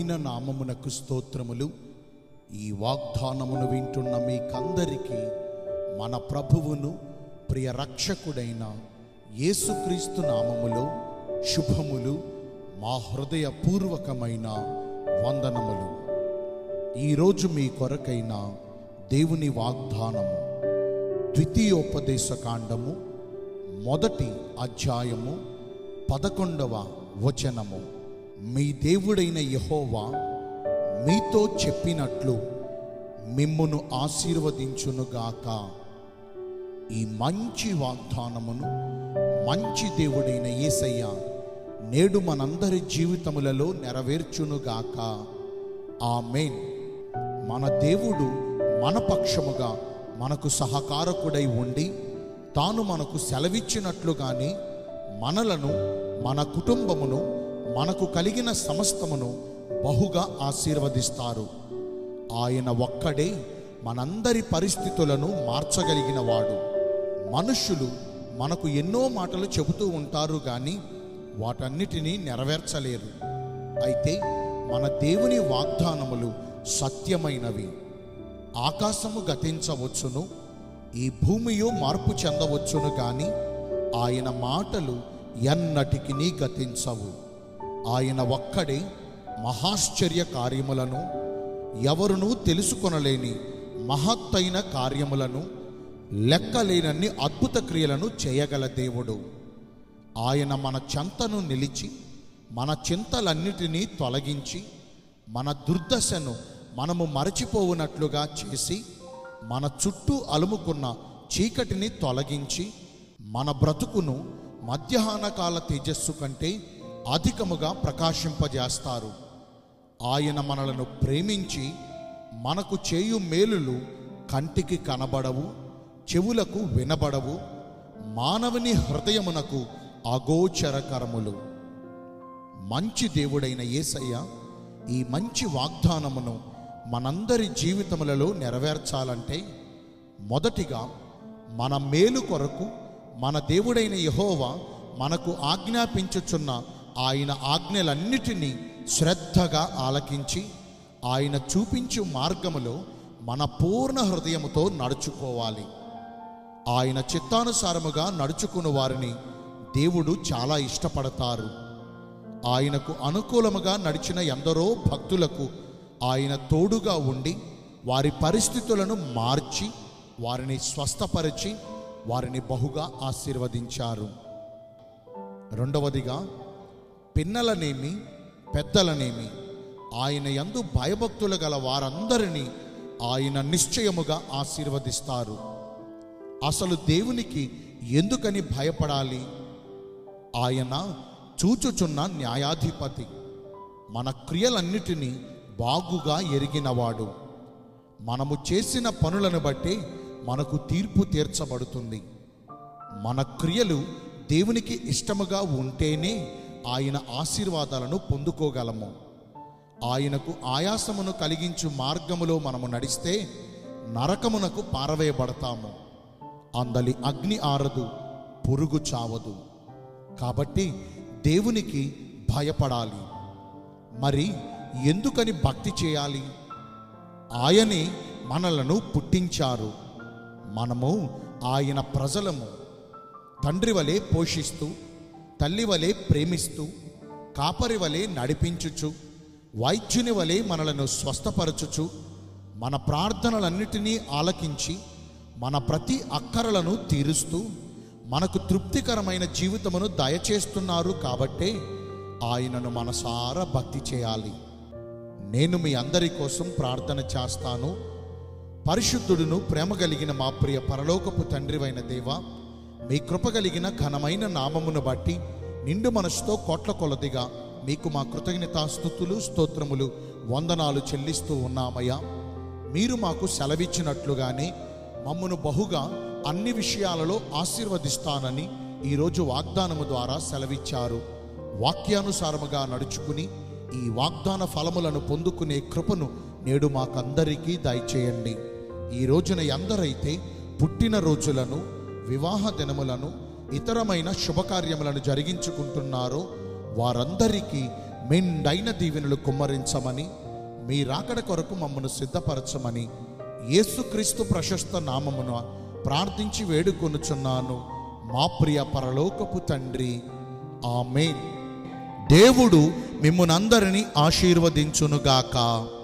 ఘనమైన నామమునకు స్తోత్రములు ఈ వాగ్దానమును వింటున్న మీకందరికీ మన ప్రభువును ప్రియ రక్షకుడైన యేసుక్రీస్తు నామములో శుభములు మా హృదయపూర్వకమైన వందనములు ఈరోజు మీ కొరకైన దేవుని వాగ్దానము ద్వితీయోపదేశ కాండము మొదటి అధ్యాయము పదకొండవ వచనము మీ దేవుడైన యహోవా మీతో చెప్పినట్లు మిమ్మును ఆశీర్వదించునుగాక ఈ మంచి వాగ్దానమును మంచి దేవుడైన యేసయ్య నేడు మనందరి జీవితములలో నెరవేర్చునుగాక ఆమేన్ మన దేవుడు మన పక్షముగా మనకు సహకారకుడై ఉండి తాను మనకు సెలవిచ్చినట్లుగానే మనలను మన కుటుంబమును మనకు కలిగిన సమస్తమును బహుగా ఆశీర్వదిస్తారు ఆయన ఒక్కడే మనందరి పరిస్థితులను మార్చగలిగిన వాడు మనుష్యులు మనకు ఎన్నో మాటలు చెబుతూ ఉంటారు కానీ వాటన్నిటినీ నెరవేర్చలేరు అయితే మన దేవుని వాగ్దానములు సత్యమైనవి ఆకాశము గతించవచ్చును ఈ భూమియు మార్పు చెందవచ్చును కానీ ఆయన మాటలు ఎన్నటికి గతించవు ఆయన ఒక్కడే మహాశ్చర్య కార్యములను ఎవరునూ తెలుసుకొనలేని మహత్తైన కార్యములను లెక్కలేనన్ని అద్భుత క్రియలను చేయగల దేవుడు ఆయన మన చెంతను నిలిచి మన చింతలన్నిటినీ తొలగించి మన దుర్దశను మనము మరచిపోవునట్లుగా చేసి మన చుట్టూ అలుముకున్న చీకటిని తొలగించి మన బ్రతుకును మధ్యాహ్నకాల తేజస్సు కంటే అధికముగా ప్రకాశింపజేస్తారు ఆయన మనలను ప్రేమించి మనకు చేయు మేలులు కంటికి కనబడవు చెవులకు వినబడవు మానవుని హృదయమునకు అగోచరకరములు మంచి దేవుడైన యేసయ్య ఈ మంచి వాగ్దానమును మనందరి జీవితములలో నెరవేర్చాలంటే మొదటిగా మన మేలు కొరకు మన దేవుడైన యహోవా మనకు ఆజ్ఞాపించుచున్న ఆయన ఆజ్ఞలన్నిటినీ శ్రద్ధగా ఆలకించి ఆయన చూపించు మార్గములో మన పూర్ణ హృదయముతో నడుచుకోవాలి ఆయన చిత్తానుసారముగా నడుచుకుని వారిని దేవుడు చాలా ఇష్టపడతారు ఆయనకు అనుకూలముగా నడిచిన ఎందరో భక్తులకు ఆయన తోడుగా ఉండి వారి పరిస్థితులను మార్చి వారిని స్వస్థపరిచి వారిని బహుగా ఆశీర్వదించారు రెండవదిగా పిన్నలనేమి పెద్దలనేమి ఆయన యందు భయభక్తులు గల వారందరినీ ఆయన నిశ్చయముగా ఆశీర్వదిస్తారు అసలు దేవునికి ఎందుకని భయపడాలి ఆయన చూచుచున్న న్యాయాధిపతి మన క్రియలన్నిటినీ బాగుగా ఎరిగినవాడు మనము చేసిన పనులను బట్టి మనకు తీర్పు తీర్చబడుతుంది మన క్రియలు దేవునికి ఇష్టముగా ఉంటేనే ఆయన ఆశీర్వాదాలను పొందుకోగలము ఆయనకు ఆయాసమును కలిగించు మార్గములో మనము నడిస్తే నరకమునకు పారవేయబడతాము అందలి అగ్ని ఆరదు పురుగు చావదు కాబట్టి దేవునికి భయపడాలి మరి ఎందుకని భక్తి చేయాలి ఆయనే మనలను పుట్టించారు మనము ఆయన ప్రజలము తండ్రి వలె పోషిస్తూ తల్లి వలె ప్రేమిస్తూ కాపరి వలె నడిపించుచు వైద్యుని వలె మనలను స్వస్థపరచుచు మన ప్రార్థనలన్నిటినీ ఆలకించి మన ప్రతి అక్కరలను తీరుస్తూ మనకు తృప్తికరమైన జీవితమును దయచేస్తున్నారు కాబట్టే ఆయనను మనసారా భక్తి చేయాలి నేను మీ అందరి కోసం ప్రార్థన చేస్తాను పరిశుద్ధుడును ప్రేమ కలిగిన మా ప్రియ పరలోకపు తండ్రివైన దేవ మీ కృప కలిగిన ఘనమైన నామమును బట్టి నిండు మనసుతో కోట్ల కొలదిగా మీకు మా కృతజ్ఞతాస్థుతులు స్తోత్రములు వందనాలు చెల్లిస్తూ ఉన్నామయ్యా మీరు మాకు సెలవిచ్చినట్లుగానే మమ్మను బహుగా అన్ని విషయాలలో ఆశీర్వదిస్తానని ఈరోజు వాగ్దానము ద్వారా సెలవిచ్చారు వాక్యానుసారముగా నడుచుకుని ఈ వాగ్దాన ఫలములను పొందుకునే కృపను నేడు మాకందరికీ దయచేయండి ఈ రోజున ఎందరైతే పుట్టిన రోజులను వివాహ దినములను ఇతరమైన శుభకార్యములను జరిగించుకుంటున్నారో వారందరికీ మెండైన దీవెనలు కుమ్మరించమని మీ రాకడ కొరకు మమ్మను సిద్ధపరచమని యేసుక్రీస్తు ప్రశస్త నామమున ప్రార్థించి వేడుకొనుచున్నాను మా ప్రియ పరలోకపు తండ్రి ఆమెన్ దేవుడు మిమ్మునందరినీ ఆశీర్వదించునుగాక